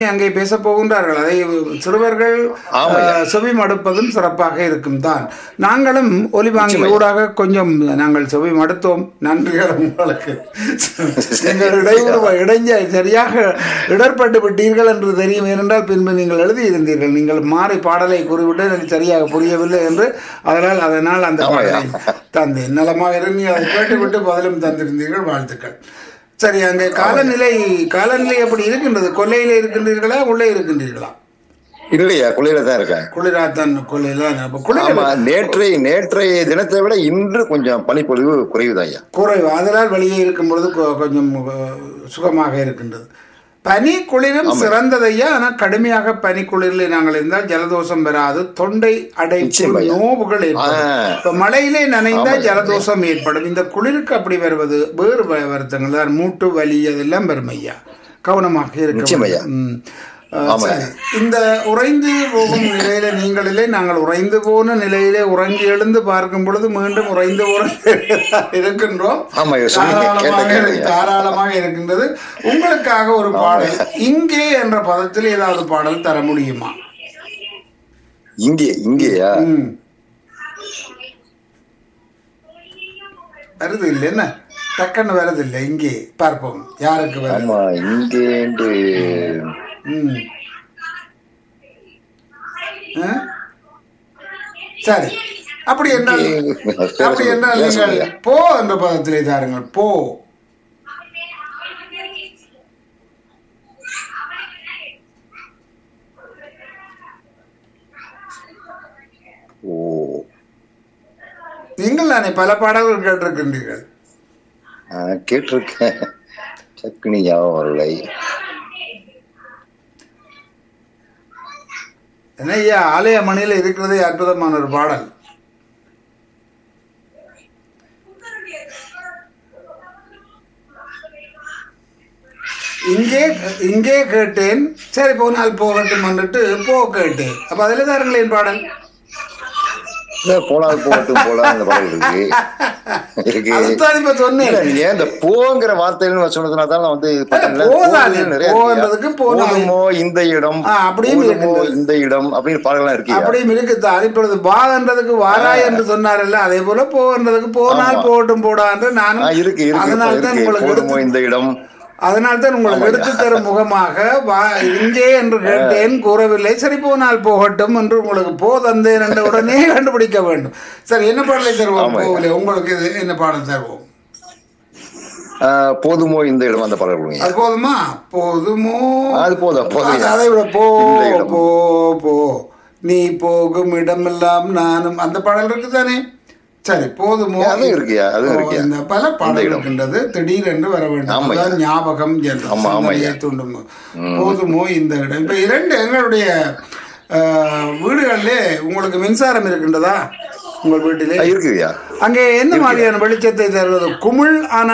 அங்கே பேச போகின்றார்கள் அதை சிறுவர்கள் ஆமாய்யா. அஹ், செவி மடுப்பதும் சிறப்பாக இருக்கும் தான் நாங்களும் ஒலிவாங்கி ஊடாக கொஞ்சம் நாங்கள் செவி மடுத்தோம் நன்றிகள் உங்களுக்கு நீங்கள் இடையூறு இடைஞ்ச சரியாக இடர்பட்டு விட்டீர்கள் என்று தெரியும் ஏனென்றால் பின்பு நீங்கள் எழுதியிருந்தீர்கள் நீங்கள் மாறி பாடலை கூறிவிட்டு எனக்கு சரியாக புரியவில்லை என்று அதனால் அதனால் அந்த ஆமாய்யா. பாடலை தந்தேன் நலமாக இருந்து அதை கேட்டுவிட்டு பதிலும் தந்திருந்தீர்கள் வாழ்த்துக்கள் சரி அங்கே காலநிலை காலநிலை எப்படி இருக்கின்றது கொல்லையில இருக்கின்றீர்களா உள்ளே இருக்கின்றீர்களா இல்லையா குளிர தான் இருக்கேன் குளிராத்தான் கொல்லையில தான் அப்ப குளிர் ஆமா நேற்றைய நேற்றைய தினத்தை விட இன்று கொஞ்சம் பனிப்பொழிவு குறைவுதான் ஐயா குறைவு அதனால் வெளியே இருக்கும் பொழுது கொ- கொஞ்சம் அஹ், சுகமாக இருக்கின்றது பனி குளிரும் சிறந்ததையா ஆனால் கடுமையாக பனி குளிரில் நாங்கள் இருந்தால் ஜலதோஷம் வராது தொண்டை அடைப்பு நிச்சயமா. நோவுகள் ஏற்படும் ஆ. இப்ப மழையிலே நனைந்தால் ஆமா. ஜலதோஷம் ஏற்படும் இந்த குளிருக்கு அப்படி வருவது வேறு வ- வருத்தங்கள் தான் மூட்டு வலி அதெல்லாம் வரும் ஐயா கவனமாக இருக்க நிச்சயம் ஐயா. வேண்டும். ம். அஹ், ஆமா. சரி. இந்த உறைந்து போகும் நிலையில நீங்களிலே நாங்கள் உறைந்து போன நிலையிலே உறங்கி எழுந்து பார்க்கும் பொழுது மீண்டும் உறைந்து உறங்கி இருக்கின்றோம் ஆமா, ஐயா, சொல்லுங்க. கேட்ட தாராளமாக கேளுங்க. இருக்கு- தாராளமாக இருக்கின்றது உங்களுக்காக ஒரு பாடல் இங்கே என்ற பதத்தில் ஏதாவது பாடல் தர முடியுமா இங்கே இங்கேயா ம். வருது இல்லை என்ன டக்குன்னு வருது இல்லை இங்கே பார்ப்போம் யாருக்கு வருது ஆமா இங்கே என்று ம். ஆ? சரி அப்படி என்றால் அப்படி என்றால் ஏன் நீங்கள் சொல்றீங்க? போ என்ற பதத்திலே தாருங்கள் போ ஓ நீங்கள் தானே பல பாடல்கள் கேட்டிருக்கின்றீர்கள் ஆ, கேட்டிருக்கேன் சக்குனி ஞாபகம் வரலை என்ன ஐயா ஆலய மணியில இருக்கிறதே அற்புதமான ஒரு பாடல் இங்கே இங்கே கேட்டேன் சரி போனால் போகட்டும் வந்துட்டு போ கேட்டேன் அப்ப அதுல தாருங்களேன் பாடல் இல்ல, போனால் போகட்டும் போலாம் அந்த பாடல் இருக்கு இருக்கு அதுதான் இப்ப சொன்னேன் இல்ல, நீங்க இந்த போங்கிற வார்த்தைன்னு சொன்னதுனால தான் நான் வந்து இது பார்த்தேன்ல, போதாது. போகுதுன்னு நிறைய போன்றதுக்கு இருக்கு. போனாலே. போதுமோ இந்த இடம் ஆ, அப்படியும் போதுமோ இருக்குது. இந்த இடம் அப்படின்னு பாடலாம் இருக்கு அப்படியும் இருக்குதான் இப்பொழுது வா என்றதுக்கு வாராய் என்று சொன்னாரல்ல அதே போல போ என்றதுக்கு போனால் ஆமா. போகட்டும் போடா என்று நானும் இருக்கு இருக்கு அதனால தான் இருக்கு உங்களுக்கு போதுமோ எடுத்து இந்த இடம் அதனால் தான் உங்களுக்கு எடுத்து தரும் முகமாக வா இங்கே என்று கேட்டேன் கூறவில்லை சரி போனால் போகட்டும் என்று உங்களுக்கு போ தந்தேன் என்ற உடனே கண்டுபிடிக்க வேண்டும் சரி என்ன பாடலை தருவோம் ஆமாய்யா. போகல உங்களுக்கு இது என்ன பாடல் தருவோம் ஆ, போதுமோ இந்த இடம் அந்த பாடல் கொடுங்க அது போதுமா போதுமோ அது போதும் போதும் அது- அதை விட போ இந்த இடம். போ போ நீ போகும் இடமெல்லாம் நானும் அந்த பாடல் இருக்குதானே சரி போதுமோ அது இருக்குயா, அது ஓ, இருக்குயா. இந்த பல பாடல் இந்த இடம். இருக்கின்றது திடீரென்று வர வேண்டும் ஆமாய்யா. அதான் ஞாபகம் என்று ஆமா, ஆமாய்யா. சிந்தனையை தூண்டும் போதுமோ இந்த இடம் இப்ப இரண்டு எங்களுடைய அஹ், வீடுகளிலே உங்களுக்கு மின்சாரம் இருக்கின்றதா உங்கள் வீட்டிலே ஆ, இருக்குதுயா அங்கே என்ன மாதிரியான வெளிச்சத்தை தருவது குமிழ் ஆன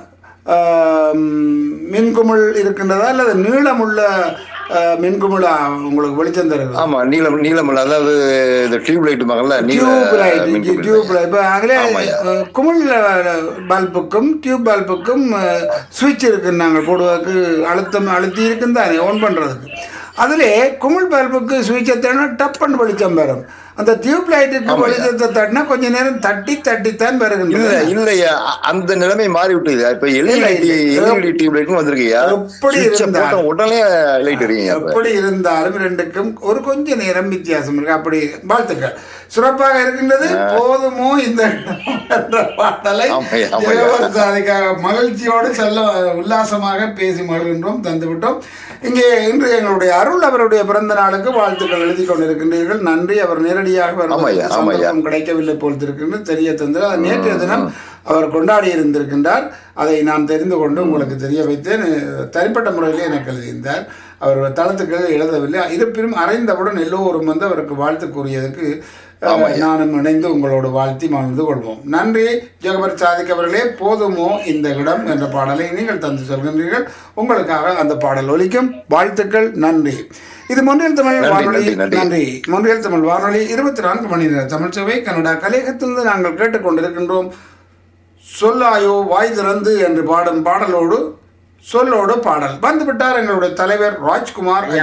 ஆம், மின்குமிழ் இருக்கின்றதா அல்லது நீளமுள்ள ஆ, மின்குமிழா உங்களுக்கு வெளிச்சம் தருகிறது ஆமா நீளம் நீளம் இல்ல அதாவது இந்த டியூப் லைட் மகள்ல நீல டியூப் லைட் மின்கம்பி டியூப் லைட் இப்போ அங்கே ஆமாய்யா. குமிழ் பல்புக்கும் டியூப் பல்புக்கும் சுவிட்ச் இருக்கு நாங்கள் போடுவதற்கு அழுத்தம் அழுத்தி இருக்குன்னு தானே ஆன் பண்றதுக்கு அதிலே குமிழ் பல்புக்கு சுவிட்சை தட்டினா டப்புன்னு வெளிச்சம் வரும் அந்த டியூப் லைட்டுக்கு ஆமாய்யா. வெளிச்சத்தை தட்டினா கொஞ்ச நேரம் தட்டி தட்டித்தான் இல்ல வருகின்றது இல்லையா அ- அந்த நிலைமை மாறி விட்டுது இப்ப இல்ல, எல்இடி இல்ல. எல்இடி டியூப் லைட்னு வந்திருக்கியா எப்படி Switch அ இருந்தாலும். போட்ட உடனே லைட் எரியுங்க அப்ப எப்படி இருந்தாலும் ரெண்டுக்கும் ஒரு கொஞ்ச நேரம் வித்தியாசம் இருக்கு அப்படி வாழ்த்துக்கள் சிறப்பாக இருக்கின்றது போதுமோ இந்த என்ற பாடலை ஆமாய்யா, ஆமாய்யா. ஜெயவர்தாதிக்காக மகிழ்ச்சியோடு செல்ல உல்லாசமாக பேசி மகிழ்கின்றோம் தந்துவிட்டோம் இங்கே இன்று எங்களுடைய அருள் அவருடைய பிறந்த நாளுக்கு வாழ்த்துக்கள் எழுதி கொண்டிருக்கின்றீர்கள் நன்றி அவர் நேரடியாக ஆமாய்யா, வருவதற்கு ஆமாய்யா. சந்தர்ப்பம் கிடைக்கவில்லை போல் இருக்கின்றது தெரிய தந்தது அது நேற்றைய தினம் அவர் கொண்டாடி இருந்திருக்கின்றார் அதை நான் தெரிந்து கொண்டு உங்களுக்கு தெரிய வைத்தேன் தனிப்பட்ட முறையிலே எனக்கு எழுதியிருந்தார் அவர் தளத்துக்கு எழுதவில்லை இருப்பினும் அறைந்தவுடன் எல்லோரும் வந்து அவருக்கு வாழ்த்து கூறியதுக்கு அஹ், நானும் இணைந்து உங்களோடு வாழ்த்தி மகிழ்ந்து கொள்வோம் நன்றி ஜெகபர் சாதிக் அவர்களே போதுமோ இந்த இடம் என்ற பாடலை நீங்கள் தந்து சொல்கின்றீர்கள் உங்களுக்காக அந்த பாடல் ஒலிக்கும் வாழ்த்துக்கள் நன்றி இது மொன்றியல் தமிழ் நன்றி, வானொலி நன்றி, நன்றி. நன்றி மொன்றியல் தமிழ் வானொலி இருபத்தி நான்கு மணி நேர தமிழ் சேவை கனடா கலையகத்திலிருந்து நாங்கள் கேட்டுக்கொண்டிருக்கின்றோம் சொல்லாயோ வாய் திறந்து என்று பாடும் பாடலோடு சொல்லோடு பாடல் வந்து விட்டார் எங்களுடைய தலைவர் ராஜ்குமார்